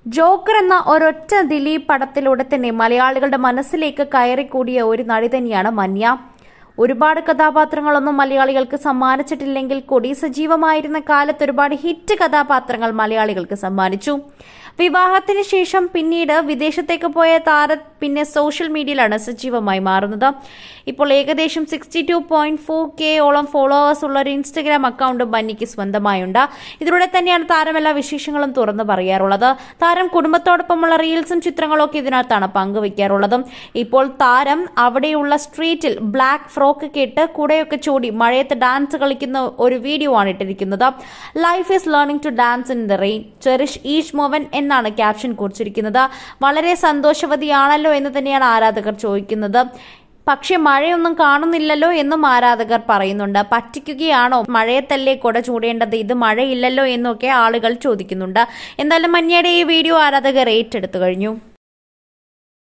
Joker എന്ന ഒരൊറ്റ ദിലീപ് പടത്തിലൂടെ തന്നെ മലയാളികളുടെ മനസ്സിലേക്ക് കയറിക്കൂടിയ ഒരു നടി തന്നെയാണ് മന്യ ഒരുപാട് കഥാപാത്രങ്ങളൊന്നും മലയാളികൾക്ക് സമ്മാനിച്ചിട്ടില്ലെങ്കിൽ കൂടി സജീവമായിരുന്ന കാലത്ത് ഒരുപാട് ഹിറ്റ് കഥാപാത്രങ്ങൾ മലയാളികൾക്ക് സമ്മാനിച്ചു വിവാഹത്തിന് ശേഷം പിന്നീട് വിദേശത്തേക്ക് പോയ താര പിന്നെ സോഷ്യൽ മീഡിയയിലാണ് സജീവമായി മാറുന്നത് ഇപ്പോൾ ഏകദേശം sixty two point four K ഓളം ഫോളോവേഴ്സ് ഉള്ള ഒരു ഇൻസ്റ്റഗ്രാം അക്കൗണ്ട് ബന്നിക്ക് സ്വന്തമായുണ്ട് ഇതിലൂടെ തന്നെയാണ് താരം എല്ലാ വിശേഷങ്ങളും തുറന്നു പറയാറുള്ളത് താരം കുടുംബത്തോടൊപ്പമുള്ള റീൽസും ചിത്രങ്ങളും ഒക്കെ ഇതിനകത്താണ് പങ്കുവയ്ക്കാറുള്ളത് ഇപ്പോൾ താരം അവിടെയുള്ള സ്ട്രീറ്റിൽ ബ്ലാക്ക് ഫ്രോക്ക് കേട്ട് കൂടെയൊക്കെ ചൂടി മഴയത്ത് ഡാൻസ് കളിക്കുന്ന ഒരു വീഡിയോ ആണ് ഇട്ടിരിക്കുന്നത് life is learning to dance in the rain cherish each moment എന്നാണ് ക്യാപ്ഷൻ കുറിച്ചിരിക്കുന്നത് വളരെ സന്തോഷവതിയാണല്ലോ എന്ന് തന്നെയാണ് ആരാധകർ ചോദിക്കുന്നത് പക്ഷെ മഴയൊന്നും കാണുന്നില്ലല്ലോ എന്നും ആരാധകർ പറയുന്നുണ്ട് പറ്റിക്കുകയാണോ മഴയത്തല്ലേ കൊട ചൂടേണ്ടത് ഇത് മഴയില്ലല്ലോ എന്നൊക്കെ ആളുകൾ ചോദിക്കുന്നുണ്ട് എന്തായാലും മഞ്ഞയുടെ ഈ വീഡിയോ ആരാധകർ ഏറ്റെടുത്തു കഴിഞ്ഞു